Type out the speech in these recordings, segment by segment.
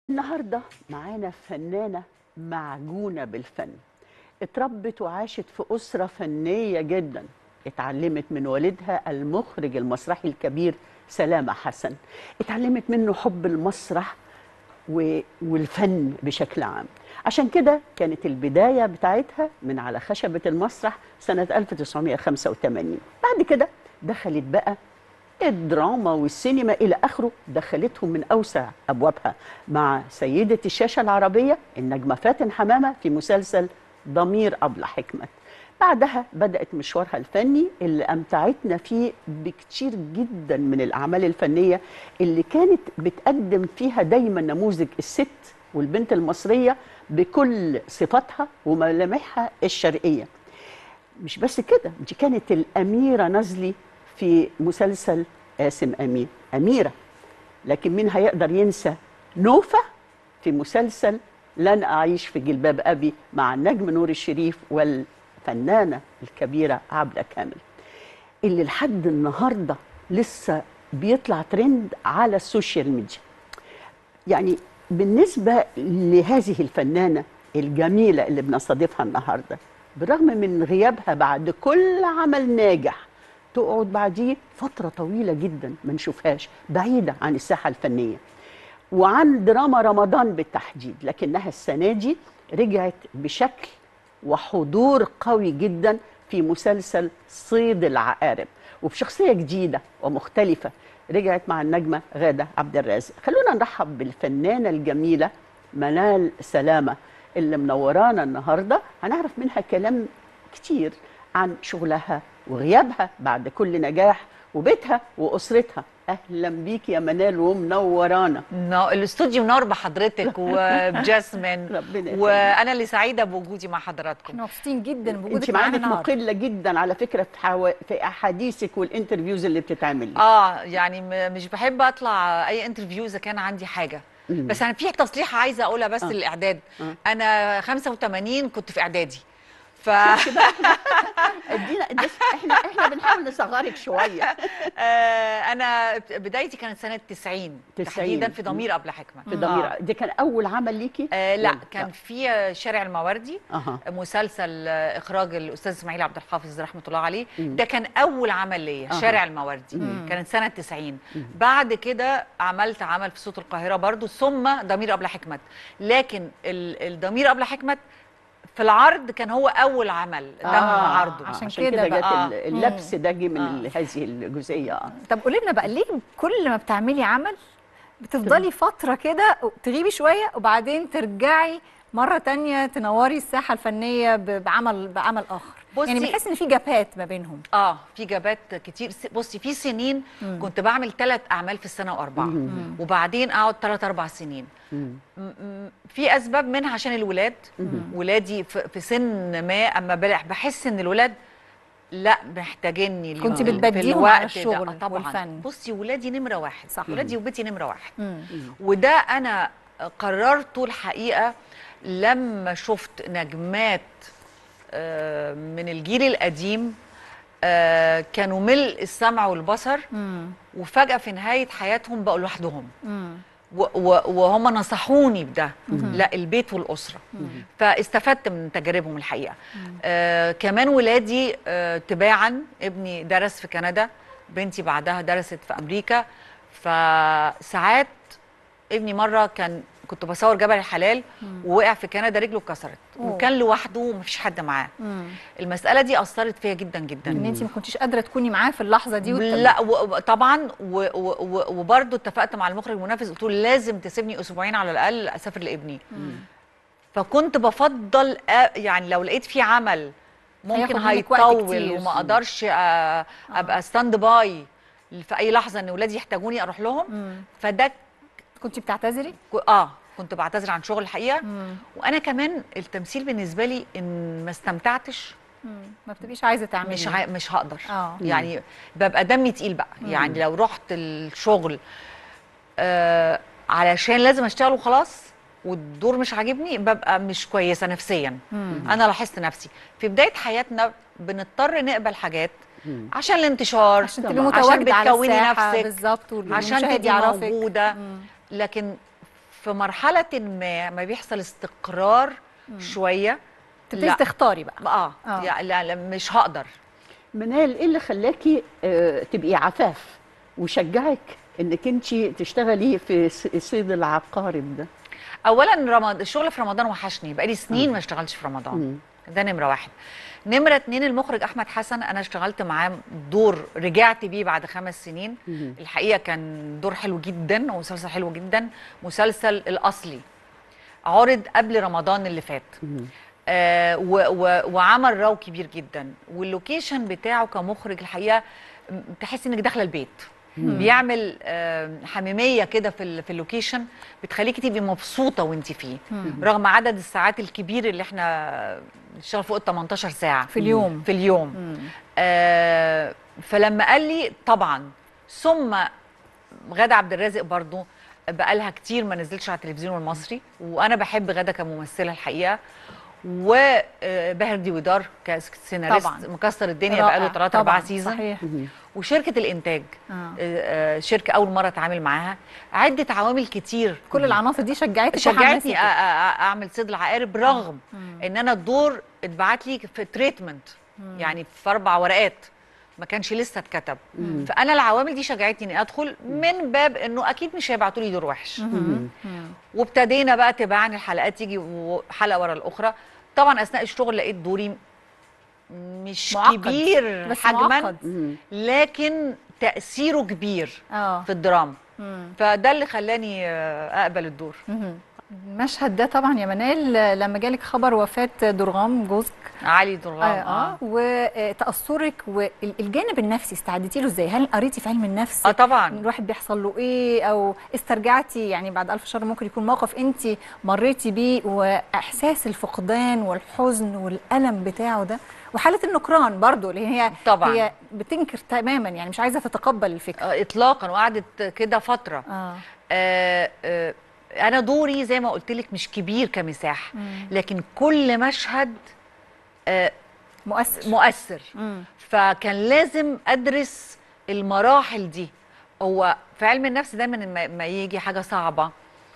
النهارده معانا فنانة معجونة بالفن اتربت وعاشت في أسرة فنية جدا اتعلمت من والدها المخرج المسرحي الكبير سلامة حسن اتعلمت منه حب المسرح و- والفن بشكل عام عشان كده كانت البداية بتاعتها من على خشبة المسرح سنة 1985 بعد كده دخلت بقى الدراما والسينما إلى آخره دخلتهم من أوسع أبوابها مع سيدة الشاشة العربية النجمة فاتن حمامة في مسلسل ضمير أبلة حكمت بعدها بدأت مشوارها الفني اللي أمتعتنا فيه بكتير جدا من الأعمال الفنية اللي كانت بتقدم فيها دايما نموذج الست والبنت المصرية بكل صفاتها وملامحها الشرقية مش بس كده دي كانت الأميرة نزلي في مسلسل قاسم أمين أميرة لكن مين هيقدر ينسى نوفة في مسلسل لن أعيش في جلباب أبي مع النجم نور الشريف والفنانة الكبيرة عبلة كامل اللي لحد النهاردة لسه بيطلع ترند على السوشيال ميديا يعني بالنسبة لهذه الفنانة الجميلة اللي بنستضيفها النهاردة بالرغم من غيابها بعد كل عمل ناجح تقعد بعديه فترة طويلة جدا ما نشوفهاش بعيدة عن الساحة الفنية وعن دراما رمضان بالتحديد لكنها السنة دي رجعت بشكل وحضور قوي جدا في مسلسل صيد العقارب وبشخصية جديدة ومختلفة رجعت مع النجمة غادة عبد الرازق خلونا نرحب بالفنانة الجميلة منال سلامة اللي منورانا النهاردة هنعرف منها كلام كتير عن شغلها وغيابها بعد كل نجاح وبيتها وأسرتها أهلا بيك يا منال ومنورانا نو الاستوديو منور بحضرتك وبجاسمين ربنا يخليك. وانا اللي سعيده بوجودي مع حضراتكم احنا مبسوطين جدا انت بوجودك معانا معاك النهارده مقله جدا على فكره في, حو... في احاديثك والانترفيوز اللي بتتعمل اه يعني م- مش بحب اطلع اي انترفيو اذا كان عندي حاجه مم. بس انا في تصليحه عايزه اقولها بس آه. للاعداد آه. انا 85 كنت في اعدادي ف ادينا بس احنا احنا بنحاول نصغرك شويه آه، انا بدايتي كانت سنه 90 90. تحديدا في ضمير قبل حكمه في ضمير آه. دي كان اول عمل ليكي آه لا ولا؟ كان في شارع المواردي اها مسلسل آه، اخراج الاستاذ اسماعيل عبد الحافظ رحمه الله عليه مم. ده كان اول عمل ليا أها. شارع المواردي مم. كانت سنه 90 بعد كده عملت عمل في صوت القاهره برضو ثم ضمير قبل حكمت لكن ال- الضمير قبل حكمت في العرض كان هو اول عمل تم عرضه عشان عشان كده كده جت بقى. ال- اللبس ده جه من آه. ال- هذه الجزئيه اه طب قولي لنا بقى ليه كل ما بتعملي عمل بتفضلي فتره كده تغيبي شويه وبعدين ترجعي مره تانية تنوري الساحه الفنيه ب- بعمل بعمل اخر بصي- يعني بنحس ان في جابات ما بينهم اه في جابات كتير س- بصي في سنين مم. كنت بعمل ثلاث اعمال في السنه واربعه مم. وبعدين اقعد ثلاث اربع سنين مم. م- م- في اسباب منها عشان الولاد ولادي في في سن ما اما بلح بحس ان الولاد لا محتاجيني اليوم كنت في بتبديهم الوقت على ده. الشغل آه طبعا والفن. بصي ولادي نمره واحد صح. ولادي وبيتي نمره واحد مم. وده انا قررته الحقيقه لما شفت نجمات آه، من الجيل القديم آه، كانوا ملء السمع والبصر مم. وفجاه في نهايه حياتهم بقوا لوحدهم مم. و- و- وهم نصحوني بده لا البيت والاسره فاستفدت من تجاربهم الحقيقه آه كمان ولادي آه تباعا ابني درس في كندا بنتي بعدها درست في امريكا فساعات ابني مره كان كنت بصور جبل الحلال ووقع في كندا رجله اتكسرت أوه. وكان لوحده ومفيش حد معاه مم. المساله دي اثرت فيا جدا جدا ان انت ما كنتيش قادره تكوني معاه في اللحظه دي وت- لا و- و- طبعا و- و- و- وبرضه اتفقت مع المخرج المنافس قلت له لازم تسيبني اسبوعين على الاقل اسافر لابني فكنت بفضل أ- يعني لو لقيت في عمل ممكن هياخد منك وقت هيطول كتير. وما اقدرش أ- ابقى ستاند باي في اي لحظه ان ولادي يحتاجوني اروح لهم مم. فده كنت بتعتذري ك- اه كنت بعتذر عن شغل الحقيقه مم. وانا كمان التمثيل بالنسبه لي ان ما استمتعتش مم. ما بتبقيش عايزه تعملي مش عا... مش هقدر اه يعني ببقى دمي تقيل بقى يعني لو رحت الشغل آه علشان لازم اشتغل وخلاص والدور مش عاجبني ببقى مش كويسه نفسيا مم. انا لاحظت نفسي في بدايه حياتنا بنضطر نقبل حاجات مم. عشان الانتشار عشان طبعاً. تبقي عشان متواجده على بتكوني الساحه نفسك بالظبط عشان والمشاهد تبقي يعرفك موجوده مم. لكن في مرحله ما ما بيحصل استقرار شويه تبتدي لا. تختاري بقى اه, آه. يعني لا, لا مش هقدر منال ايه اللي خلاكي آه، تبقي عفاف وشجعك انك انت تشتغلي في س- صيد العقارب ده اولا رمضان الشغل في رمضان وحشني بقالي سنين ما اشتغلتش في رمضان ده نمره واحد نمره اتنين المخرج احمد حسن انا اشتغلت معاه دور رجعت بيه بعد خمس سنين الحقيقه كان دور حلو جدا ومسلسل حلو جدا مسلسل الاصلي عرض قبل رمضان اللي فات آه و و وعمل راو كبير جدا واللوكيشن بتاعه كمخرج الحقيقه م- تحس انك داخله البيت بيعمل آه حميميه كده في ال- في اللوكيشن بتخليكي تبقي مبسوطه وانت فيه رغم عدد الساعات الكبير اللي احنا بنشتغل فوق ال 18 ساعه في اليوم. في اليوم آه فلما قال لي طبعا ثم غادة عبد الرازق برضو بقالها كتير ما نزلتش على التلفزيون المصري وانا بحب غادة كممثله الحقيقه وباهر ديودار كسيناريست طبعاً. مكسر الدنيا رائع. بقاله 3 4 طبعاً، سيزون صحيح وشركه الانتاج آه. آه، آه، شركه اول مره اتعامل معاها عده عوامل كتير كل العناصر دي شجعتك شجعتني وحمستك. أ- أ- اعمل صيد العقارب رغم ان انا الدور اتبعت لي في تريتمنت يعني في اربع ورقات ما كانش لسه اتكتب فانا العوامل دي شجعتني اني ادخل من باب انه اكيد مش هيبعتوا لي دور وحش وابتدينا بقى تباعني الحلقات تيجي حلقه ورا الاخرى طبعا اثناء الشغل لقيت دوري مش معقد. كبير بس حجما معقد. لكن تاثيره كبير اه في الدراما مم. فده اللي خلاني آه، اقبل الدور مهم. المشهد ده طبعا يا منال لما جالك خبر وفاة درغام جوزك علي درغام اه, آه. وتأثرك والجانب النفسي استعدتي له ازاي؟ هل قريتي في علم النفس؟ اه طبعا الواحد بيحصل له ايه او استرجعتي يعني بعد الف شر ممكن يكون موقف انت مريتي بيه واحساس الفقدان والحزن والالم بتاعه ده وحاله النكران برضو اللي هي طبعاً. هي بتنكر تماما يعني مش عايزه تتقبل الفكره آه اطلاقا وقعدت كده فتره اه آه آه انا دوري زي ما قلت لك مش كبير كمساحه لكن كل مشهد آه مؤثر مؤثر مم. فكان لازم ادرس المراحل دي هو في علم النفس دايما لما ما يجي حاجه صعبه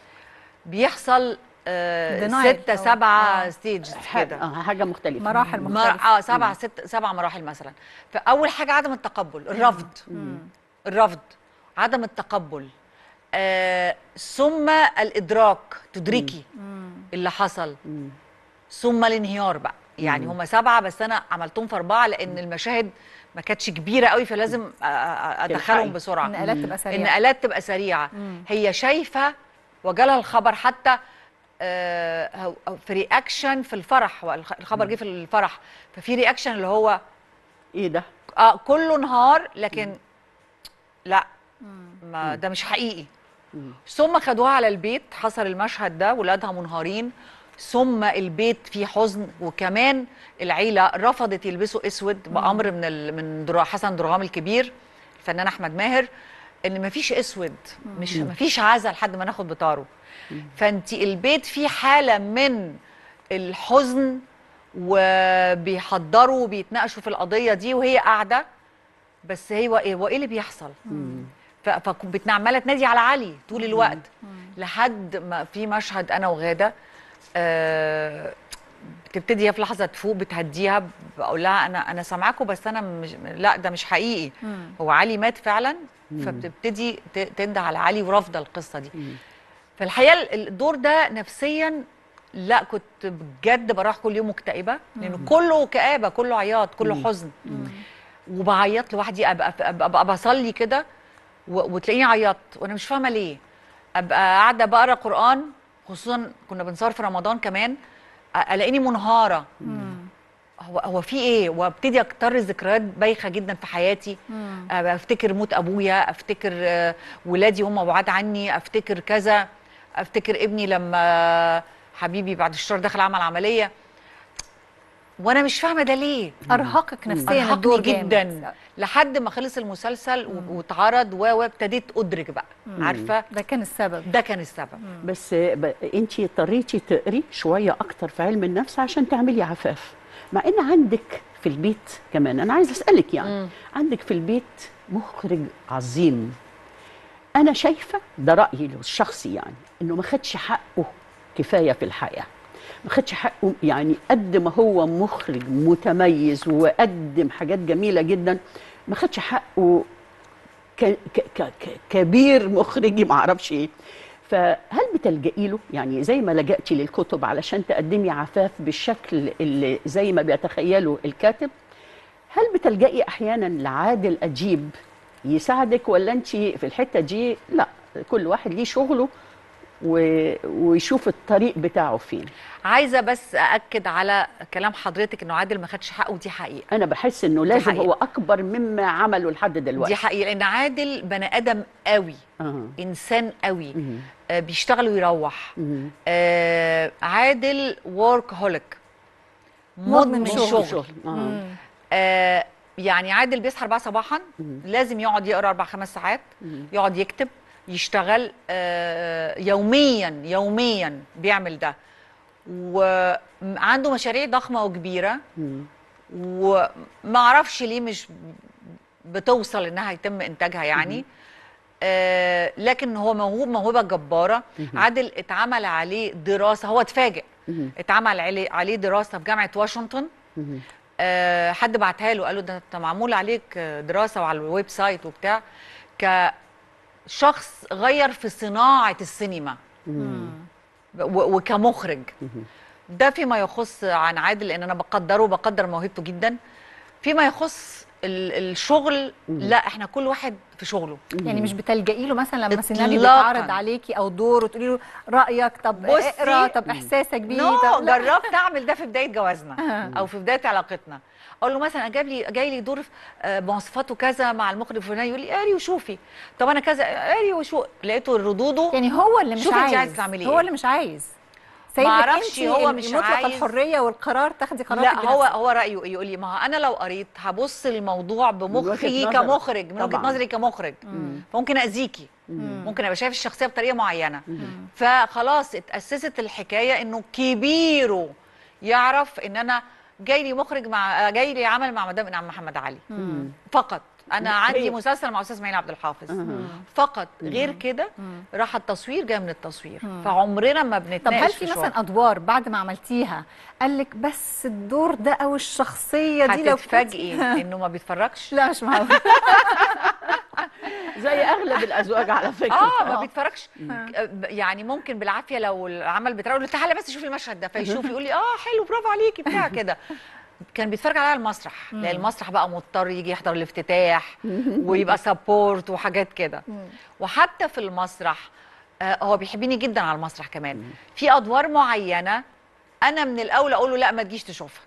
بيحصل آه Denial ستة أو- سبعة آه. ستيجز ح- كده آه، حاجه مختلفه مراحل مر... مختلفه اه سبع ست سبع مراحل مثلا فاول حاجه عدم التقبل الرفض الرفض عدم التقبل آه ثم الادراك تدركي اللي حصل ثم الانهيار بقى يعني هما سبعه بس انا عملتهم في اربعه لان المشاهد ما كانتش كبيره قوي فلازم أ- أ- ادخلهم تلحقي. بسرعه النقلات تبقى سريعه النقلات تبقى سريعه هي شايفه وجالها الخبر حتى آه، هو- هو في رياكشن في الفرح هو الخ- الخبر جه في الفرح ففي رياكشن اللي هو ايه ده اه كله انهار لكن لا ما ده مش حقيقي ثم خدوها على البيت حصل المشهد ده ولادها منهارين ثم البيت فيه حزن وكمان العيله رفضت يلبسوا اسود بامر من ال... من درا حسن درغام الكبير الفنان احمد ماهر ان مفيش اسود مش مفيش عزا لحد ما ناخد بطاره فانت البيت فيه حاله من الحزن وبيحضروا وبيتناقشوا في القضيه دي وهي قاعده بس هي ايه هو ايه اللي بيحصل فبتنعمله تنادي على علي طول الوقت لحد ما في مشهد انا وغاده آه بتبتدي هي في لحظه تفوق بتهديها بقول لها انا انا سامعاكم بس انا مش لا ده مش حقيقي هو علي مات فعلا فبتبتدي ت- تنده على علي ورافضه القصه دي فالحقيقه ال- الدور ده نفسيا لا كنت بجد بروح كل يوم مكتئبه لانه كله كآبه كله عياط كله حزن وبعيط لوحدي ابقى ابقى, أبقى بصلي كده و- وتلاقيني عيطت وانا مش فاهمه ليه ابقى قاعده بقرا قران خصوصا كنا بنصور في رمضان كمان أ- الاقيني منهاره هو هو في ايه وابتدي اكتر ذكريات بايخه جدا في حياتي أبقى افتكر موت ابويا افتكر آه، ولادي هم بعاد عني افتكر كذا افتكر ابني لما حبيبي بعد الشهر دخل عمل عمليه وانا مش فاهمه ده ليه ارهقك نفسيا ارهقني الدور جامد. جدا لحد ما خلص المسلسل و- واتعرض و- وابتديت ادرك بقى عارفه ده كان السبب ده كان السبب بس ب... انت اضطريتي تقري شويه اكتر في علم النفس عشان تعملي عفاف مع ان عندك في البيت كمان انا عايزه اسالك يعني مم. عندك في البيت مخرج عظيم انا شايفه ده رايي الشخصي يعني انه ما خدش حقه كفايه في الحياه ما خدش حقه يعني قد ما هو مخرج متميز وقدم حاجات جميله جدا ما خدش حقه ك ك ك ك كبير مخرجي ما اعرفش ايه فهل بتلجئي له يعني زي ما لجأتي للكتب علشان تقدمي عفاف بالشكل اللي زي ما بيتخيله الكاتب هل بتلجئي احيانا لعادل اجيب يساعدك ولا انت في الحته دي لا كل واحد ليه شغله و... ويشوف الطريق بتاعه فين عايزه بس ااكد على كلام حضرتك انه عادل ما خدش حقه ودي حقيقه انا بحس انه لازم حقيقة. هو اكبر مما عمله لحد دلوقتي دي حقيقه لان عادل بني ادم قوي آه. انسان قوي مم. آه بيشتغل ويروح مم. آه عادل ورك هوليك مدمن مدمن شغل. شغل آه. آه يعني عادل بيصحى 4 صباحا مم. لازم يقعد يقرا اربع خمس ساعات مم. يقعد يكتب يشتغل آه يوميا يوميا بيعمل ده وعنده مشاريع ضخمه وكبيره مم. وما اعرفش ليه مش بتوصل انها يتم انتاجها يعني آه لكن هو موهوب موهبه جباره عادل اتعمل عليه دراسه هو اتفاجئ مم. اتعمل عليه عليه دراسه في جامعه واشنطن مم. آه حد بعتها له قال له ده انت معمول عليك آه، دراسه وعلى الويب سايت وبتاع كشخص غير في صناعه السينما و- وكمخرج ده فيما يخص عن عادل لان انا بقدره وبقدر موهبته جدا فيما يخص ال- الشغل لا احنا كل واحد في شغله يعني مش بتلجئي له مثلا لما سيناريو إطلاقاً. بيتعرض عليكي او دور وتقولي له رايك طب بصي. اقرا طب احساسك بيه نو طب لا. جربت اعمل ده في بدايه جوازنا او في بدايه علاقتنا اقول له مثلا جاب لي جاي لي دور آه، مواصفاته كذا مع المخرج الفلاني يقول لي قاري وشوفي طب انا كذا قاري وشو لقيته ردوده يعني هو اللي مش شوفي انت عايز عايزة تعملي هو إيه. اللي مش عايز سايبك معرفش انت هو مش مطلق عايز. الحريه والقرار تاخدي قرارك لا هو بنفسك. هو رايه ايه يقول لي ما هو انا لو قريت هبص للموضوع بمخي وجهة نظرك. كمخرج من وجهه طبعاً. نظري كمخرج فممكن اذيكي ممكن ابقى شايف الشخصيه بطريقه معينه فخلاص اتاسست الحكايه انه كبيره يعرف ان انا جاي لي مخرج مع جاي لي عمل مع مدام انعام محمد علي فقط انا عندي أيوة. مسلسل مع استاذ اسماعيل عبد الحافظ مم. فقط غير كده راح التصوير جاي من التصوير فعمرنا ما طب بنتناقش هل في في شغل. مثلا ادوار بعد ما عملتيها قال لك بس الدور ده او الشخصيه دي لو كنت- هتتفاجئي انه ما بيتفرجش لا مش معقول زي اغلب الازواج على فكره اه ما بيتفرجش يعني ممكن بالعافيه لو العمل بتاعه يقول له تعالى بس شوفي المشهد ده فيشوف يقول لي اه حلو برافو عليكي بتاع كده كان بيتفرج عليها على المسرح لان المسرح بقى مضطر يجي يحضر الافتتاح ويبقى سبورت وحاجات كده وحتى في المسرح آه هو بيحبني جدا على المسرح كمان في ادوار معينه انا من الاول اقول له لا ما تجيش تشوفها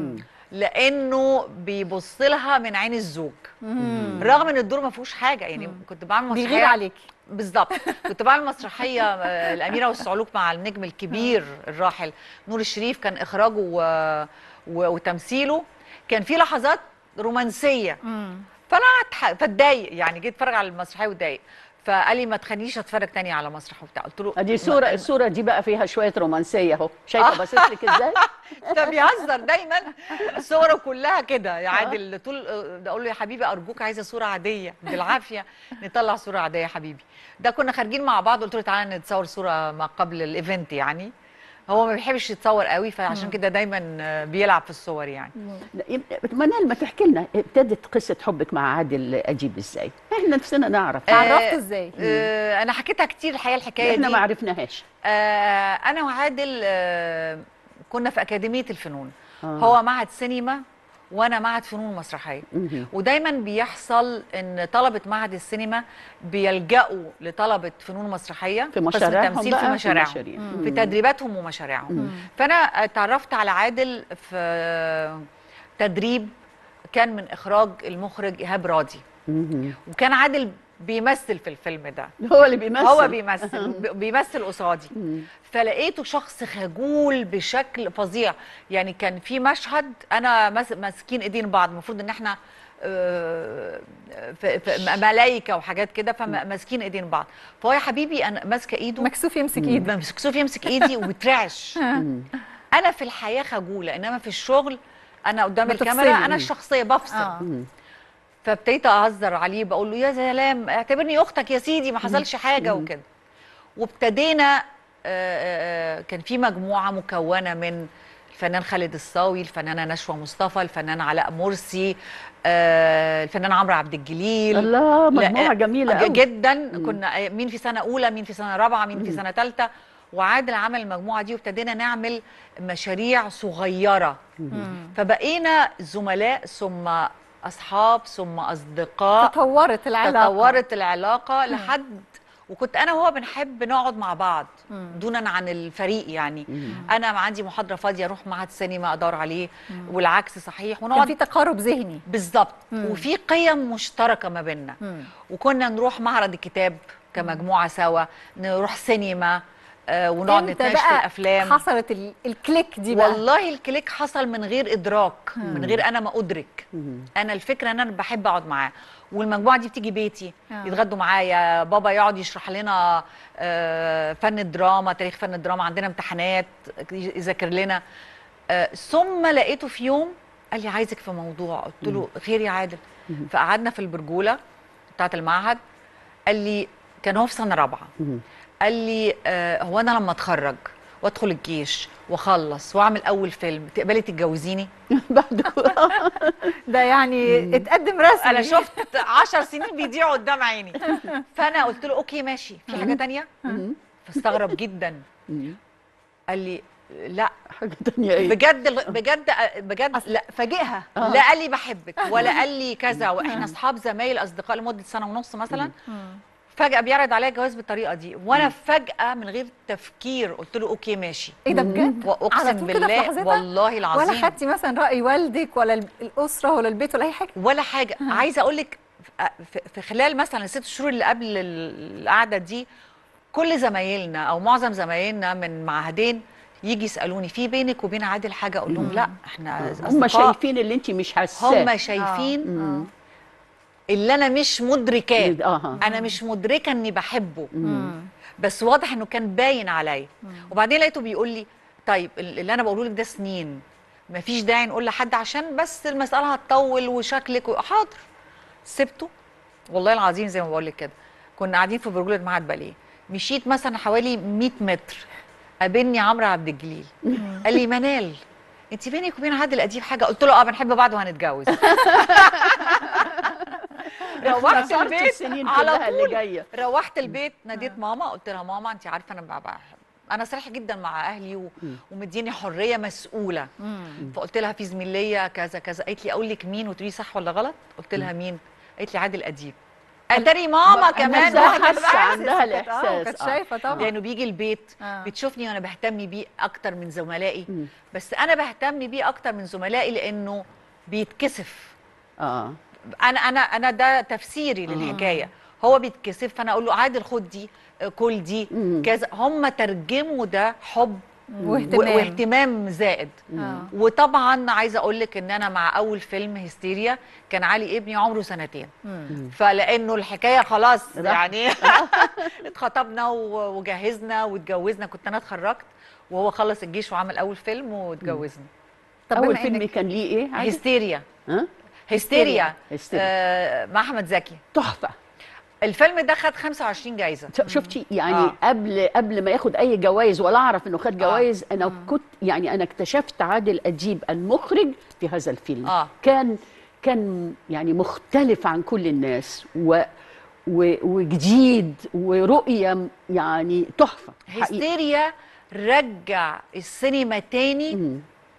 لانه بيبص لها من عين الزوج رغم ان الدور ما فيهوش حاجه يعني كنت بعمل مسرحيه بيغير عليكي بالظبط كنت بعمل مسرحيه آه، الاميره والصعلوك مع النجم الكبير الراحل نور الشريف كان اخراجه و... و... وتمثيله كان في لحظات رومانسيه فانا أتح- فاتضايق يعني جيت اتفرج على المسرحيه واتضايق فقال لي ما تخلينيش اتفرج تاني على مسرح وبتاع قلت له ادي صوره ما- الصوره دي بقى فيها شويه رومانسيه اهو شايفه بصيت لك ازاي ده بيهزر دايما صوره كلها كده يا عادل طول ده اقول له يا حبيبي ارجوك عايزه صوره عاديه بالعافيه نطلع صوره عاديه يا حبيبي ده كنا خارجين مع بعض قلت له تعالى نتصور صوره ما قبل الايفنت يعني هو ما بيحبش يتصور قوي فعشان كده دايما بيلعب في الصور يعني لا، يبقى- منال ما تحكي لنا ابتدت قصه حبك مع عادل اجيب ازاي احنا نفسنا نعرف عرفته ازاي آه انا حكيتها كتير الحقيقه الحكايه احنا دي ما عرفناهاش آه انا وعادل آه كنا في اكاديميه الفنون آه. هو معهد سينما وانا معهد فنون مسرحيه مهم. ودايما بيحصل ان طلبه معهد السينما بيلجأوا لطلبه فنون مسرحيه في قسم مشاريعهم تمثيل بقى في مشاريعهم مشاريع. في تدريباتهم ومشاريعهم فانا اتعرفت على عادل في تدريب كان من اخراج المخرج ايهاب راضي مهم. وكان عادل بيمثل في الفيلم ده هو اللي بيمثل هو بيمثل بي- بيمثل قصادي فلقيته شخص خجول بشكل فظيع يعني كان في مشهد انا ماس- ماسكين ايدين بعض المفروض ان احنا آه، في في ملايكه وحاجات كده فماسكين ايدين بعض فهو يا حبيبي انا ماسكه ايده مكسوف يمسك ايدك مكسوف يمسك ايدي وبترعش انا في الحياه خجوله انما في الشغل انا قدام بتفصلي. الكاميرا انا الشخصيه بفصل اه فابتديت اهزر عليه بقول له يا سلام اعتبرني اختك يا سيدي ما حصلش حاجه وكده وابتدينا آه، آه، آه، كان في مجموعه مكونه من الفنان خالد الصاوي الفنانه نشوى مصطفى الفنان علاء مرسي آه، الفنان عمرو عبد الجليل الله لا، مجموعه جميله ج- قوي جدا كنا مين في سنه اولى مين في سنه رابعه مين في سنه ثالثه وعادل عمل المجموعه دي وابتدينا نعمل مشاريع صغيره فبقينا زملاء ثم اصحاب ثم اصدقاء تطورت العلاقه تطورت العلاقه لحد وكنت انا وهو بنحب نقعد مع بعض دونا عن الفريق يعني انا عندي محاضره فاضيه اروح معهد سينما ادور عليه والعكس صحيح كان ونقعد في تقارب ذهني بالظبط وفي قيم مشتركه ما بيننا وكنا نروح معرض الكتاب كمجموعه سوا نروح سينما آه ونقعد امتى نتناقش في بقى الافلام حصلت ال- الكليك دي بقى والله الكليك حصل من غير ادراك من غير انا ما ادرك انا الفكره ان انا بحب اقعد معاه والمجموعه دي بتيجي بيتي آه. يتغدوا معايا بابا يقعد يشرح لنا آه، فن الدراما تاريخ فن الدراما عندنا امتحانات يذاكر لنا آه، ثم لقيته في يوم قال لي عايزك في موضوع قلت له خير يا عادل فقعدنا في البرجوله بتاعه المعهد قال لي كان هو في سنه رابعه قال لي آه هو انا لما اتخرج وادخل الجيش واخلص واعمل اول فيلم تقبلي تتجوزيني بعد ده يعني اتقدم رسمي انا شفت عشر سنين بيضيعوا قدام عيني فانا قلت له اوكي ماشي في حاجه تانية فاستغرب جدا قال لي لا حاجه تانية ايه بجد بجد بجد لا فاجئها لا قال لي بحبك ولا قال لي كذا واحنا اصحاب زمايل اصدقاء لمده سنه ونص مثلا فجاه بيعرض عليا الجواز بالطريقه دي وانا فجاه من غير تفكير قلت له اوكي ماشي ايه ده بجد على واقسم طول كده في بالله لحظتها؟ والله العظيم ولا خدتي مثلا راي والدك ولا ال- الاسره ولا البيت ولا اي حاجه ولا حاجه عايزه اقول لك في- في خلال مثلا الست شهور اللي قبل ال- القعده دي كل زمايلنا او معظم زمايلنا من معهدين يجي يسالوني في بينك وبين عادل حاجه اقول لهم لا احنا هم أصدقاء. شايفين اللي انت مش حاساه هم شايفين اللي انا مش مدركاه اه انا مش مدركه اني بحبه بس واضح انه كان باين عليا وبعدين لقيته بيقول لي طيب اللي انا بقوله لك ده سنين مفيش داعي نقول لحد عشان بس المساله هتطول وشكلك و- حاضر سبته والله العظيم زي ما بقول لك كده كنا قاعدين في برجوله معهد باليه مشيت مثلا حوالي 100 متر قابلني عمرو عبد الجليل قال لي منال انت بينك وبين عادل اديب حاجه قلت له اه بنحب بعض وهنتجوز روحت افتكرت البيت السنين على كلها اللي طول جايه روحت البيت ناديت ماما قلت لها ماما انت عارفه انا بقى انا صريحه جدا مع اهلي و... ومديني حريه مسؤوله فقلت لها في زميليه كذا كذا قالت لي اقول لك مين وتقولي صح ولا غلط قلت لها مين قالت لي عادل اديب اتاري ماما كمان نفسها واحدة حاسة بقى. عندها كانت- آه، الإحساس، كانت آه. شايفه طبعا لانه بيجي البيت آه. بتشوفني وانا بهتم بيه اكتر من زملائي مم. بس انا بهتم بيه اكتر من زملائي لانه بيتكسف اه انا انا انا ده تفسيري للحكايه هو بيتكسف فانا اقول له عادل خد دي آه، كل دي مم. كذا هم ترجموا ده حب واهتمام. و- واهتمام زائد آه. وطبعا عايزه اقول لك ان انا مع اول فيلم هستيريا كان علي ابني عمره سنتين مم. فلانه الحكايه خلاص راح. يعني اتخطبنا و- وجهزنا واتجوزنا كنت انا اتخرجت وهو خلص الجيش وعمل اول فيلم واتجوزنا طب اول بما فيلم إنك- كان ليه ايه عادل؟ هستيريا ها هستيريا هستيريا. آه مع احمد زكي تحفه الفيلم ده خد 25 جايزه ش- شفتي يعني آه. قبل قبل ما ياخد اي جوائز ولا اعرف انه خد جوائز انا كنت يعني انا اكتشفت عادل اديب المخرج في هذا الفيلم آه. كان كان يعني مختلف عن كل الناس و و وجديد ورؤيه يعني تحفه حقيقي هستيريا رجع السينما تاني مم.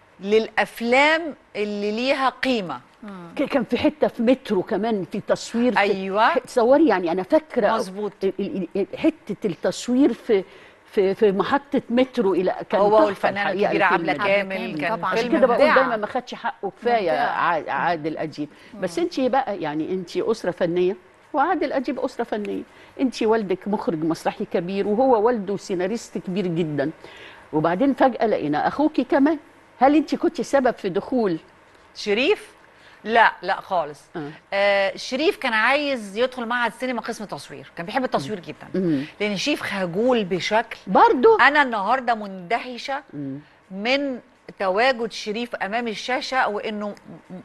للافلام اللي ليها قيمه ك- كان في حته في مترو كمان في تصوير في أيوة. تصوري يعني انا فاكره مظبوط. ال- ال- ال- حته التصوير في في في محطه مترو الى كان هو تحفة والفنانه الحقيقة الكبيره الفيلم عبله ده. كامل كامل كان طبعاً. عشان فيلم كده بقول مبدعة. دايما ما خدش حقه كفايه مبدعة. ع- عادل اديب بس انت بقى يعني انت اسره فنيه وعادل اديب اسره فنيه انت والدك مخرج مسرحي كبير وهو والده سيناريست كبير جدا وبعدين فجاه لقينا اخوكي كمان هل انت كنت سبب في دخول شريف لا لا خالص آه. آه شريف كان عايز يدخل معهد سينما قسم تصوير كان بيحب التصوير جدا مم. لان شريف خجول بشكل برضو انا النهارده مندهشه مم. من تواجد شريف امام الشاشه وانه م-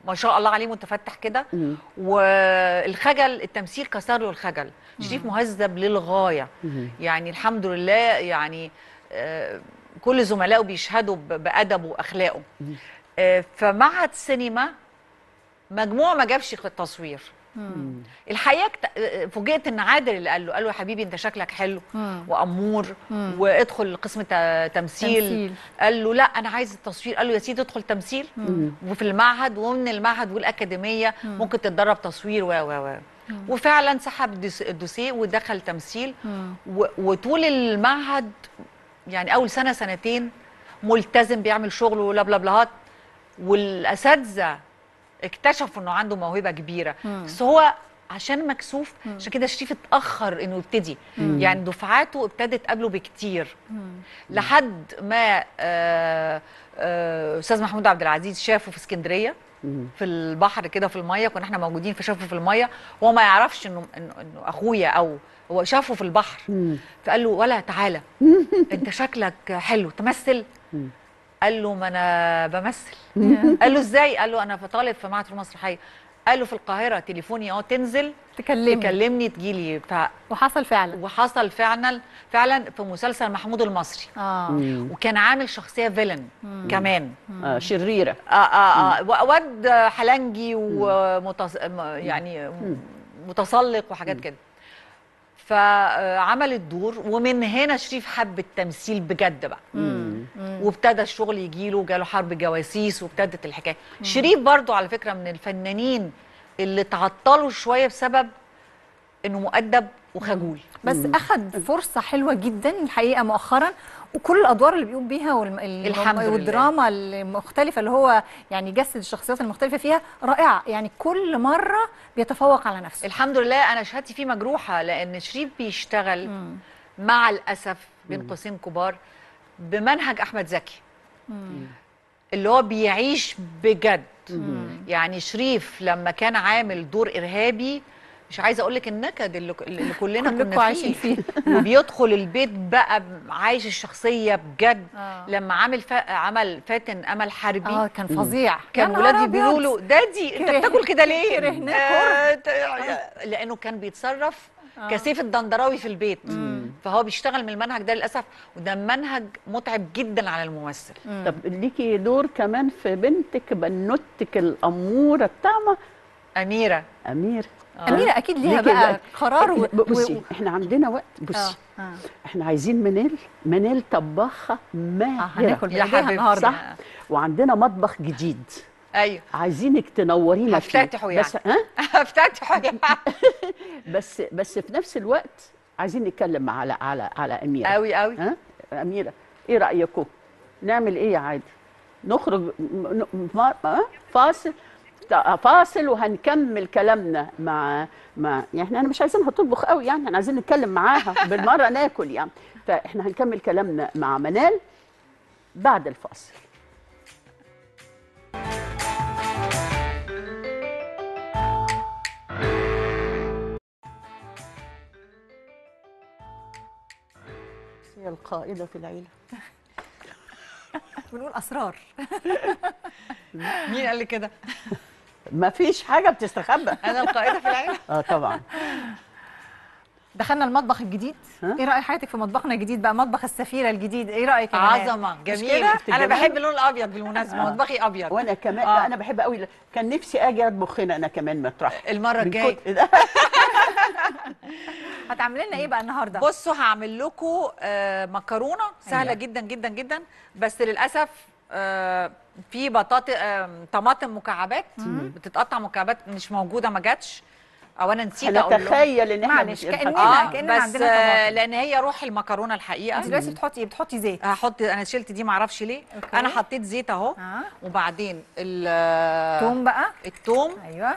ما شاء الله عليه متفتح كده مم. والخجل التمثيل كسر له الخجل شريف مهذب للغايه مم. يعني الحمد لله يعني آه، كل زملائه بيشهدوا ب- بادبه واخلاقه آه، فمعهد سينما مجموع ما جابش التصوير مم. الحقيقه اكت- آه، فوجئت ان عادل اللي قال له قال له يا حبيبي انت شكلك حلو مم. وامور مم. وادخل قسم ت- تمثيل تمثيل. قال له لا انا عايز التصوير قال له يا سيدي ادخل تمثيل مم. وفي المعهد ومن المعهد والاكاديميه مم. ممكن تتدرب تصوير و و و وفعلا سحب الدوس- الدوسيه ودخل تمثيل مم. و- وطول المعهد يعني اول سنه سنتين ملتزم بيعمل شغله ولبلبلهات والاساتذه اكتشفوا انه عنده موهبه كبيره مم. بس هو عشان مكسوف عشان كده شريف اتاخر انه يبتدي يعني دفعاته ابتدت قبله بكتير مم. لحد ما آه، آه، استاذ محمود عبد العزيز شافه في اسكندريه مم. في البحر كده في الميه كنا احنا موجودين فشافه في الميه هو ما يعرفش انه انه إنه اخويا او هو شافه في البحر مم. فقال له ولا تعالى انت شكلك حلو تمثل مم. قال له ما انا بمثل قال له ازاي قال له انا في طالب في معهد المسرحيه قال له في القاهره تليفوني اه تنزل تكلمني تكلمني تجيلي ف... وحصل فعلا وحصل فعلا فعلا في مسلسل محمود المصري اه مم. وكان عامل شخصيه فيلن كمان آه شريره اه اه اه و- واد حلنجي ومتص... م- يعني متسلق وحاجات كده فعمل الدور ومن هنا شريف حب التمثيل بجد بقى مم. وابتدى الشغل يجيله وجاله حرب جواسيس وابتدت الحكايه شريف برضو على فكره من الفنانين اللي تعطلوا شويه بسبب انه مؤدب وخجول بس اخد فرصه حلوه جدا الحقيقه مؤخرا وكل الادوار اللي بيقوم بيها والم... الم- الحمد لله. والدراما المختلفه اللي هو يعني جسد الشخصيات المختلفه فيها رائعه يعني كل مره بيتفوق على نفسه الحمد لله انا شهادتي فيه مجروحه لان شريف بيشتغل مم. مع الاسف بين قوسين كبار بمنهج احمد زكي مم. اللي هو بيعيش بجد مم. يعني شريف لما كان عامل دور ارهابي مش عايزه اقول لك النكد اللي, اللي كلنا كلكم كنا عايشين فيه فيه. وبيدخل البيت بقى عايش الشخصيه بجد آه. لما عامل فا... عمل فاتن امل حربي اه كان فظيع كان يا ولادي نهار بيقولوا أبيض. له دادي انت كره- بتاكل كده ليه؟ كرهناه آه، ت- لانه كان بيتصرف آه. كسيف الدندراوي في البيت مم. فهو بيشتغل من المنهج ده للاسف وده منهج متعب جدا على الممثل مم. طب ليكي دور كمان في بنتك بنوتك الاموره الطعمه اميره امير آه. اميره اكيد ليها ليكي بقى قرار و... بصي و... احنا عندنا وقت بصي آه. آه. احنا عايزين منال منال طباخه آه، ماهره هناكل يا بايديها حبيبتي. النهارده صح وعندنا مطبخ جديد ايوه عايزينك تنورينا فيه هفتتحه يعني. بس ها افتتحوا يعني بس بس في نفس الوقت عايزين نتكلم على على على اميره قوي قوي ها اميره ايه رايكم نعمل ايه يا عادي نخرج م- ن- م- ها؟ فاصل تا- فاصل وهنكمل كلامنا مع مع يعني احنا مش عايزينها تطبخ قوي يعني احنا عايزين نتكلم معاها بالمره ناكل يعني فاحنا هنكمل كلامنا مع منال بعد الفاصل هي القائده في العيله بنقول اسرار مين قال لي كده؟ ما فيش حاجه بتستخبى انا القائده في العيله اه طبعا دخلنا المطبخ الجديد ها؟ ايه راي حياتك في مطبخنا الجديد بقى مطبخ السفيره الجديد ايه رايك يا منال؟ عظمه جميل كده؟ انا جمال؟ بحب اللون الابيض بالمناسبه آه. مطبخي ابيض وانا كمان آه. انا بحب قوي كان نفسي اجي اطبخ هنا انا كمان مطرح المره من الجايه كتر ده. هتعملي لنا ايه بقى النهارده بصوا هعمل لكم آه مكرونه سهله أيوة. جدا جدا جدا بس للاسف آه في بطاطا آه طماطم مكعبات بتتقطع مكعبات مش موجوده ما جاتش او انا نسيت اقول لهم هنتخيل ان احنا معلش، مش- كأننا- اه كأننا بس عندنا آه طماطم. لان هي روح المكرونه الحقيقه انت دلوقتي بتحطي ايه بتحطي زيت هحط انا شلت دي معرفش ليه أوكي. انا حطيت زيت اهو اه وبعدين ال- توم بقى التوم ايوه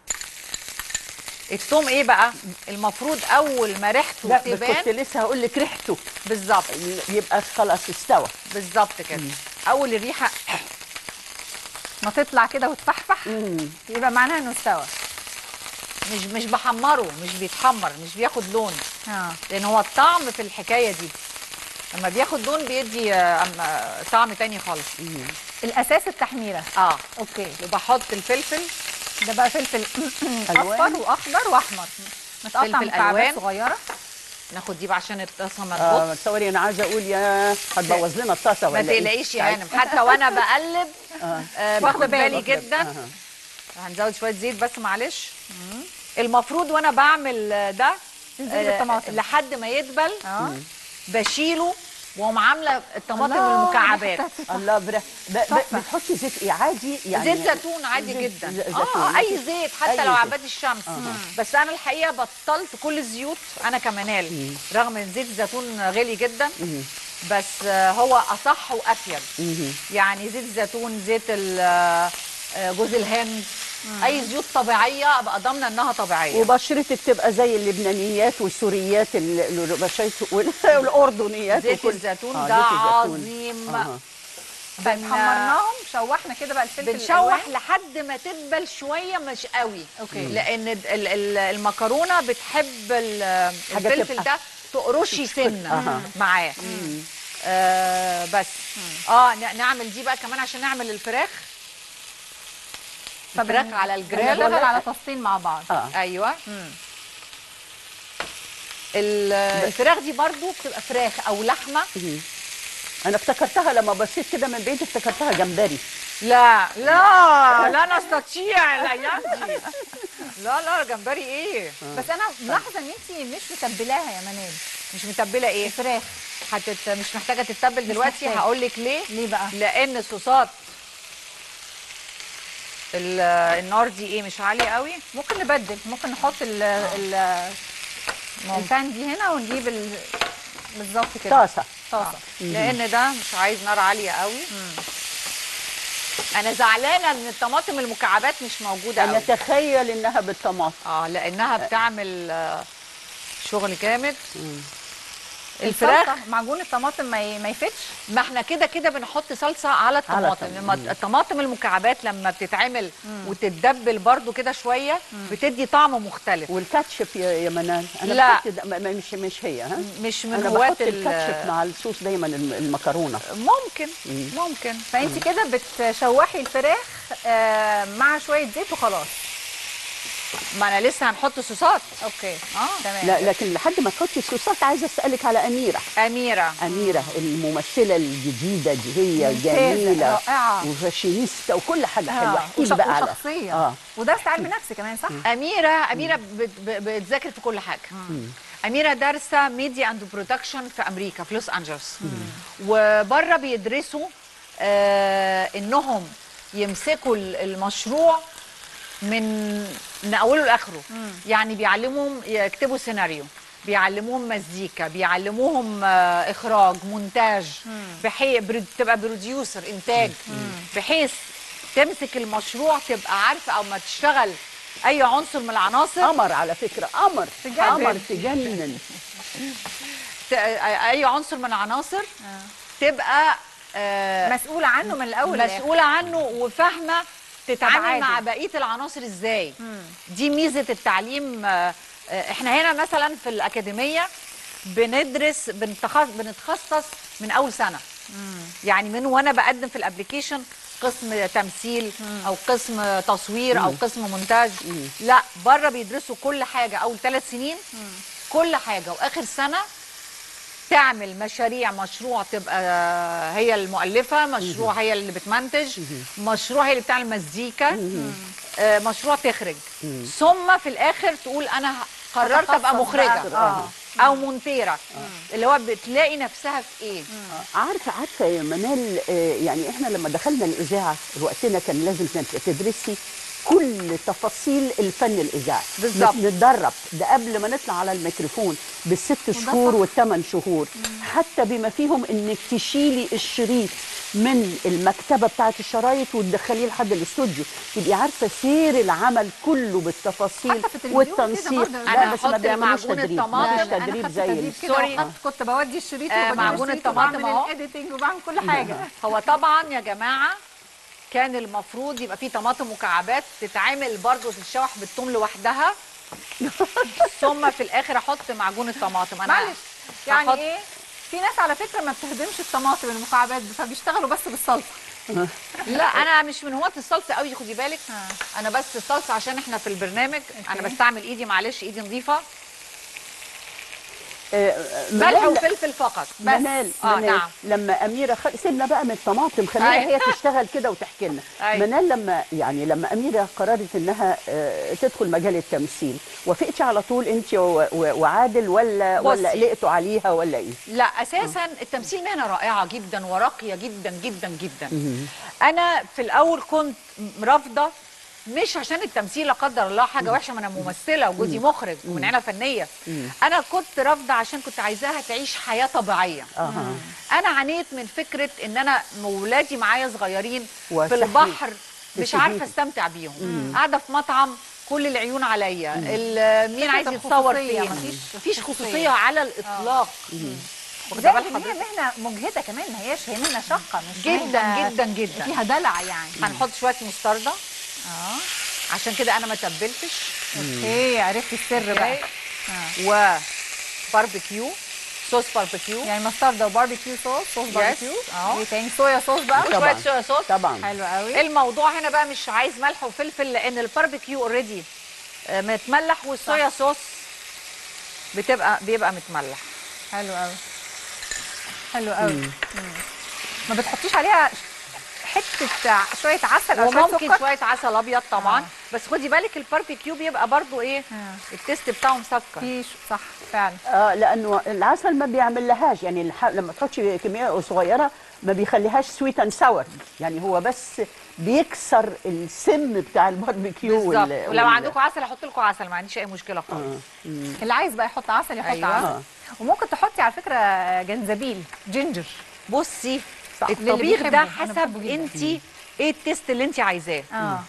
التوم ايه بقى المفروض اول ما ريحته لا بس كنت تبان لسه هقول لك ريحته بالظبط يبقى خلاص استوى بالظبط كده اول الريحه ما تطلع كده وتفحفح مم. يبقى معناها انه استوى مش مش بحمره مش بيتحمر مش بياخد لون اه لان هو الطعم في الحكايه دي لما بياخد لون بيدي آه، أم- آه، طعم تاني خالص الاساس التحميره اه اوكي وبحط الفلفل ده بقى فلفل ألوان. اصفر واخضر واحمر متقطع فلفل مكعبات ألوان. صغيره ناخد دي بقى عشان الطاسه ما اه تبص تصوري انا عايزه اقول يا هتبوظ لنا الطاسه ما ولا إيه؟ تقلقيش يا هانم حتى وانا بقلب آه واخدة باخد بالي. بالي جدا أها. هنزود شويه زيت بس معلش المفروض وانا بعمل آه، ده تنزلي آه، بالطماطم. لحد ما يدبل اه بشيله واقوم عامله الطماطم الله، المكعبات ريحتها الله برا ب- ب- تحفة. بتحطي زيت ايه عادي يعني زيت زيتون عادي زيت- جدا ز- اه زيتون. اي زيت حتى أي لو زيت. عباد الشمس بس انا الحقيقه بطلت كل الزيوت انا كمنال رغم ان زيت الزيتون غالي جدا مم. بس آه، هو اصح وافيد مم. يعني زيت الزيتون زيت ال- آه، آه، جوز الهند اي زيوت طبيعيه ابقى ضامنه انها طبيعيه وبشرتك تبقى زي اللبنانيات والسوريات ال- ال- بشرت- وال- والاردنيات زيت وكل- الزيتون آه، ده زيت الزيتون. عظيم أها. طيب حمرناهم شوحنا كده بقى الفلفل بنشوح الألوان. لحد ما تدبل شويه مش قوي أوكي. لان ال- ال- ال- المكرونه بتحب ال- حاجة الفلفل تبقى- ده تقرشي سنه أها. معاه آه بس اه ن- نعمل دي بقى كمان عشان نعمل الفراخ الفراخ على الجريل نشتغل على طاستين مع بعض اه ايوه ال- الفراخ دي برضو بتبقى فراخ او لحمه مم. انا افتكرتها لما بصيت كده من بعيد افتكرتها جمبري لا لا لا نستطيع الايام دي لا لا جمبري ايه بس انا ملاحظه ان انت مش متبلاها يا منال مش متبله ايه الفراخ هتت... مش محتاجه تتبل دلوقتي محتاجة. هقول لك ليه ليه بقى لان صوصات ال- النار دي ايه مش عاليه قوي ممكن نبدل ممكن نحط ال ال البان دي هنا ونجيب ال... بالظبط كده طاسه طاسه لان ده مش عايز نار عاليه قوي انا زعلانه ان الطماطم المكعبات مش موجوده انا قوي اتخيل انها بالطماطم اه لانها بتعمل آه، شغل جامد الفراخ الفراخ معجون الطماطم ما ي- ما يفتش ما احنا كده كده بنحط صلصه على الطماطم الطماطم. لما الطماطم المكعبات لما بتتعمل وتتدبل برضو كده شويه بتدي طعم مختلف والكاتشب يا يا منال انا لا. بحط ده- ما- ما- مش مش هي ها مش من انا هواة بحط ال- الكاتشب مع الصوص دايما الم- المكرونه ممكن ممكن فانت كده بتشوحي الفراخ آه مع شويه زيت وخلاص ما انا لسه هنحط صوصات اوكي اه تمام لا لكن لحد ما تحطي الصوصات عايزه اسالك على اميره اميره اميره الممثله الجديده دي هي ممتازة، جميله رائعة. وفاشينيستا وكل حاجه حلوه آه. احكي وش- لي بقى على وشخصيه اه ودرس علم نفس كمان صح اميره اميره بت- ب- بتذاكر في كل حاجه اميره دارسه ميديا اند برودكشن في امريكا في لوس انجلوس وبره بيدرسوا آه انهم يمسكوا ال- المشروع من من اوله لاخره يعني بيعلموهم يكتبوا سيناريو بيعلموهم مزيكا بيعلموهم آه اخراج مونتاج بحيث تبقى بروديوسر انتاج بحيث تمسك المشروع تبقى عارفه او ما تشتغل اي عنصر من العناصر قمر على فكره قمر تجنن. قمر تجنن ت- اي عنصر من العناصر تبقى آه مسؤوله عنه من الاول للآخر. مسؤوله عنه وفاهمه تتعامل أبعاده. مع بقيه العناصر ازاي دي ميزه التعليم آه، آه، احنا هنا مثلا في الاكاديميه بندرس بنتخصص بنتخصص من اول سنه يعني من وانا بقدم في الابلكيشن قسم تمثيل او قسم تصوير او قسم مونتاج لا بره بيدرسوا كل حاجه اول ثلاث سنين كل حاجه واخر سنه تعمل مشاريع مشروع تبقى هي المؤلفه مشروع هي اللي بتمنتج مشروع هي اللي بتعمل مزيكا آه، مشروع تخرج ثم في الاخر تقول انا قررت ابقى تتخصص مخرجه بقى. آه. او مونتيره اللي هو بتلاقي نفسها في ايه عارفه عارفه يا منال آه، يعني احنا لما دخلنا الاذاعه وقتنا كان لازم كانت تدرسي كل تفاصيل الفن الاذاعي بالظبط. نت- نتدرب ده قبل ما نطلع على الميكروفون بالست شهور والثمان شهور حتى بما فيهم انك تشيلي الشريط من المكتبه بتاعه الشرايط وتدخليه لحد الاستوديو تبقي عارفه سير العمل كله بالتفاصيل حتى في التلفزيون كده والتنسيق برضه. لا أنا بس ما هحط بيعملوش معجون تدريب الطماطم. مش لا، انا تدريب خدت زي تدريب كده سوري. وخدت كنت بودي الشريط آه، وبجيب معجون الشريط الطماطم وبعمل أهو. الايديتنج وبعمل كل حاجه هو طبعا يا جماعه كان المفروض يبقى في طماطم مكعبات تتعمل برضه تتشوح بالثوم لوحدها ثم في الاخر احط معجون الطماطم انا معلش يعني هحط- ايه في ناس على فكره ما بتهضمش الطماطم المكعبات فبيشتغلوا بس بالصلصه لا انا مش من هواة الصلصه قوي خدي بالك آه. انا بس الصلصه عشان احنا في البرنامج انا أوكي. بستعمل ايدي معلش ايدي نظيفه آه، ملح منال- وفلفل فقط منال آه، منال نعم. لما اميره خ... سيبنا بقى من الطماطم خليها أيوة. هي تشتغل كده وتحكي لنا أيوة. منال لما يعني لما اميره قررت انها آه، تدخل مجال التمثيل وافقتي على طول انت و... و... وعادل ولا ولا بصي. قلقتوا عليها ولا ايه؟ لا اساسا التمثيل مهنه رائعه جدا وراقيه جدا جدا جدا انا في الاول كنت رافضه مش عشان التمثيل لا قدر الله حاجه وحشه ما انا ممثله وجوزي مخرج ومن عيله فنيه انا كنت رافضه عشان كنت عايزاها تعيش حياه طبيعيه اها انا عانيت من فكره ان انا ولادي معايا صغيرين في وتحريك. البحر مش تسيبيهم. عارفه استمتع بيهم قاعده في مطعم كل العيون عليا ال- مين فكرة عايز يتصور الخصوصية، فين مفيش مفيش خصوصية. خصوصيه على الاطلاق واخدة زي بال ان هي حضرتك؟ مهنه مجهده كمان ما هياش هي مهنه شاقه مش جدا مهنة جدا جدا فيها دلع يعني هنحط شويه مستردة اه عشان كده انا ما تبلتش اوكي عرفت السر بقى اوكي آه. وباربيكيو صوص باربيكيو يعني مستردة وباربيكيو صوص صوص باربيكيو أهو. ايه تاني صويا صوص بقى طبعاً. وشويه صويا صوص طبعا حلو قوي الموضوع هنا بقى مش عايز ملح وفلفل لان الباربيكيو اوريدي متملح والصويا صوص بتبقى بيبقى متملح حلو قوي حلو قوي مم. ما بتحطيش عليها حته ع- شويه عسل او شويه وممكن سكر شويه عسل ابيض طبعا آه. بس خدي بالك الباربيكيو بيبقى برضو ايه آه. التيست بتاعه مسكر في ش- صح فعلا اه لانه العسل ما بيعمل لهاش يعني الح... لما تحطي كميه صغيره ما بيخليهاش سويت اند ساور يعني هو بس بيكسر السم بتاع الباربيكيو بالظبط وال- ولو وال- عندكم عسل احط لكم عسل ما عنديش اي مشكله خالص آه. مم. اللي عايز بقى يحط عسل يحط أيوة. عسل وممكن تحطي على فكره جنزبيل جينجر بصي صح. للي الطبيخ بيحبه. ده أنا حسب بحبه جداً. انت ايه التيست اللي انت عايزاه اه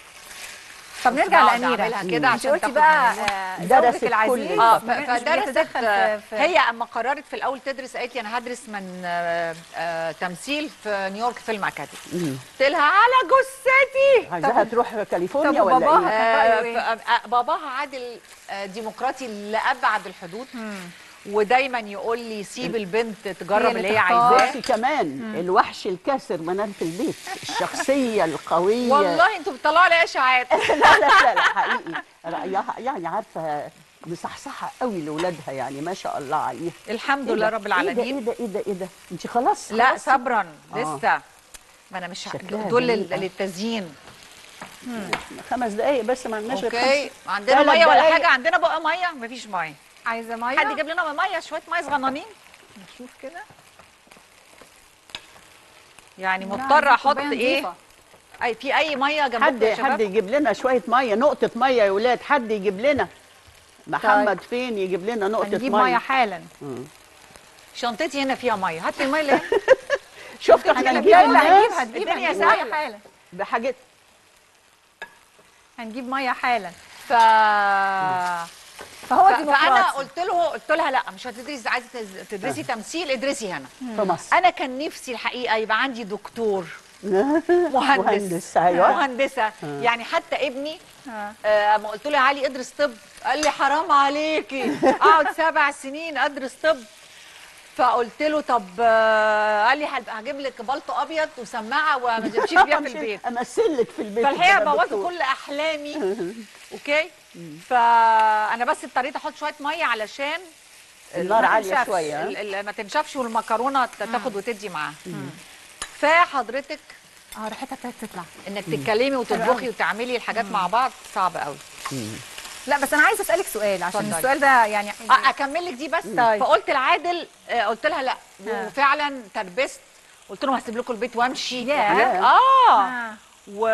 طب نرجع بقعد لاميره أعملها كده انت عشان قلتي تاخد بقى مننا. آه، درست زوجك العزيز كل اه مش مش فدرست بيتدخل في- في- هي اما قررت في الاول تدرس قالت لي انا هدرس من آه، آه، تمثيل في نيويورك فيلم اكاديمي مم. قلت لها على جثتي عايزاها تروح كاليفورنيا طب ولا وباباها؟ ايه؟ كان رأيه إيه؟ آه، ف- آه، باباها عادل آه، ديمقراطي لابعد الحدود ودايما يقول لي سيب البنت تجرب هي اللي اللي هي تختار. عايزاه بصي كمان الوحش الكاسر منال في البيت الشخصيه القويه والله انتوا بتطلعوا لي اشاعات لا لا لا, لا حقيقي رأيها يعني عارفه مصحصحه قوي لاولادها يعني ما شاء الله عليها الحمد إيه لله ده؟ رب العالمين ايه ده ايه ده ايه ده انت خلاص لا خلاص صبرا آه. لسه ما انا مش شكلها دول جميل. لل- للتزيين خمس دقايق بس ما عندناش غير اوكي خمس- عندنا ثلاث ميه ولا دقايق. حاجه عندنا بقى ميه مفيش ميه عايزه ميه حد يجيب لنا ميه شويه ميه صغننين نشوف كده يعني لا، مضطره عايزين احط كوباية ايه نظيفة. اي في اي ميه جنبكم حد يا حد شباب يجيب لنا شويه ميه نقطه ميه يا ولاد حد يجيب لنا محمد فين يجيب لنا نقطه هنجيب ميه, ميه حالا شنطتي هنا فيها ميه هات لي الميه اللي هنا. شفتوا احنا هنجيب نجيب يلا الناس هنجيب هنجيب الدنيا هنجيب ميه سهلة. حالا بحاجات هنجيب ميه حالا ف فهو ف- فانا ديمقراطي قلت له قلت لها لا مش هتدرسي عايزه تز- تدرسي تمثيل ادرسي هنا في مصر انا كان نفسي الحقيقه يبقى عندي دكتور مهندس مهندس ايوه مهندسه يعني حتى ابني آه. آه، ما قلت له يا علي ادرس طب قال لي حرام عليكي اقعد سبع سنين ادرس طب فقلت له طب آه، قال لي هب- هجيب لك بلطو ابيض وسماعه وامشيك بيها في البيت امثل لك في البيت فالحقيقه كده بوظت دكتور. كل احلامي اوكي فانا بس اضطريت احط شويه ميه علشان النار ما عالية تنشفش، شوية، ها؟ ال- ال- ما تنشفش والمكرونه ت- تاخد وتدي معاها فحضرتك اه ريحتها ابتدت تطلع انك تتكلمي وتطبخي وتعملي الحاجات مع بعض صعب قوي لا بس انا عايزه اسالك سؤال عشان اتفضلي. السؤال ده يعني أ- اكمل لك دي بس طيب. فقلت لعادل آه، قلت لها لا آه. وفعلا تربست قلت لهم هسيب لكم البيت وامشي ياه. وحاجات- اه آه. و...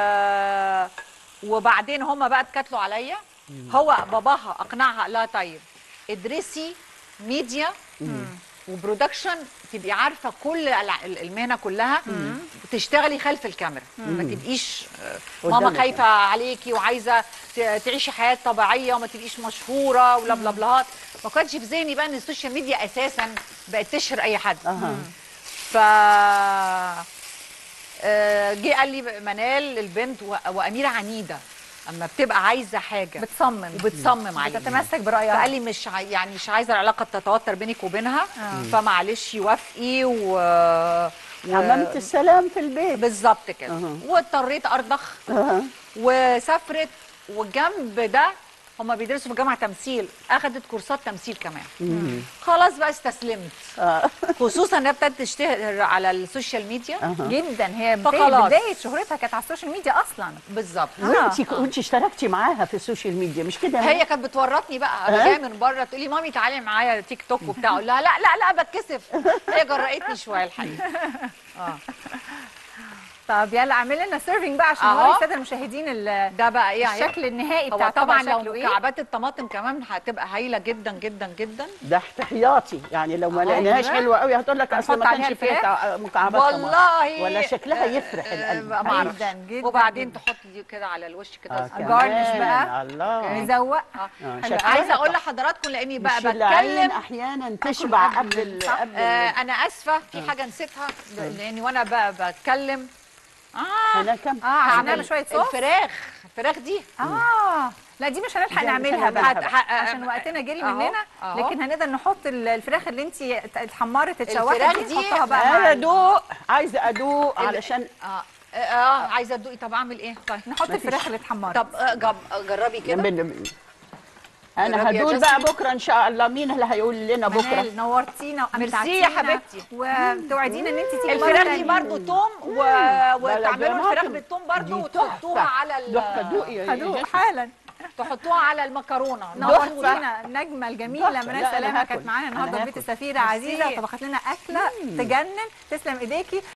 وبعدين هما بقى اتكتلوا عليا هو باباها اقنعها لا طيب ادرسي ميديا وبرودكشن تبقي عارفه كل الع- المهنه كلها وتشتغلي خلف الكاميرا ما تبقيش آه، قدام ماما الكاميرا. خايفه عليكي وعايزه ت- تعيشي حياه طبيعيه وما تبقيش مشهوره ولا بلا بلاهات ما كانش في ذهني بقى ان السوشيال ميديا اساسا بقت تشهر اي حد اها ف آه، جه قال لي منال البنت و- واميره عنيده اما بتبقى عايزه حاجه بتصمم وبتصمم عليها بتتمسك برايها فقال لي مش عاي... يعني مش عايزه العلاقه تتوتر بينك وبينها فمعلش وافقي و... و... عملت السلام في البيت بالظبط كده أها. واضطريت ارضخ أها. وسافرت والجنب ده هما بيدرسوا في جامعه تمثيل اخدت كورسات تمثيل كمان خلاص بقى استسلمت آه. خصوصا انها ابتدت تشتهر على السوشيال ميديا أها. جدا هي فخلاص. بدايه بداية شهرتها كانت على السوشيال ميديا اصلا بالظبط وانت وانت اشتركتي معاها في السوشيال ميديا مش كده هي كانت بتورطني بقى انا ها؟ جايه من بره تقول لي مامي تعالي معايا تيك توك وبتاع اقول لها لا لا لا بتكسف هي جرأتني شويه الحقيقه اه طب يلا اعمل لنا سيرفنج بقى عشان أهو. نوري الساده المشاهدين ال- ده بقى ايه هي- الشكل النهائي هو بتاع طبعا الطبق لو شكله ايه مكعبات الطماطم كمان هتبقى هايله جدا جدا جدا ده احتياطي يعني لو ما أهو. لقيناش أيوة. حلوه قوي هتقول لك اصل هنحط ما عليها كانش فيها الفراخ؟ تع- مكعبات طماطم. والله ولا شكلها آه، يفرح آه، القلب ما اعرفش جدا جدا وبعدين جداً. تحط دي كده على الوش كده آه، صغير. جارنش كمان. بقى. الله نزوق آه. آه، حلو. شكلها عايزه اقول تحفة. لحضراتكم لاني بقى مش العين بتكلم احيانا تشبع قبل قبل ال- صح؟ قبل آه ال- انا اسفه في حاجه نسيتها ب- لاني وانا بقى بتكلم اه هنا كم اه عشان هعمل نعمل شويه صوص الفراخ الفراخ دي اه لا دي مش هنلحق دي مش نعملها هنعملها بقى بقى. هت- ه- عشان وقتنا جري أهو، مننا أهو. لكن هنقدر نحط ال- الفراخ اللي انت اتحمرت اتشوحت الفراخ دي دي نحطها بقى انا مع ادوق عايزه ادوق علشان اه اه آه، عايزه تدوقي طب اعمل ايه طيب نحط الفراخ اللي اتحمرت طب آه، جب- جربي كده جنب انا جربي يا هدول بقى جاسمين. بكره ان شاء الله مين اللي هيقول لنا بكره منال نورتينا ميرسي يا حبيبتي. وتوعدينا ان انت تيجي مرة الفراخ دي تانية. برضو توم و... وتعملوا طماطم. الفراخ بالتوم برضو دي وتحطوها تحفة. على ال... دوق دوق يا هدوق جاسمين. حالا تحطوها على المكرونه نورتينا النجمه الجميله تحفة. منال لا، أنا سلامه هاكل. كانت معانا أنا النهارده في بيت هاكل. السفيره عزيزه ميرسي. طبخت لنا اكله تجنن تسلم ايديكي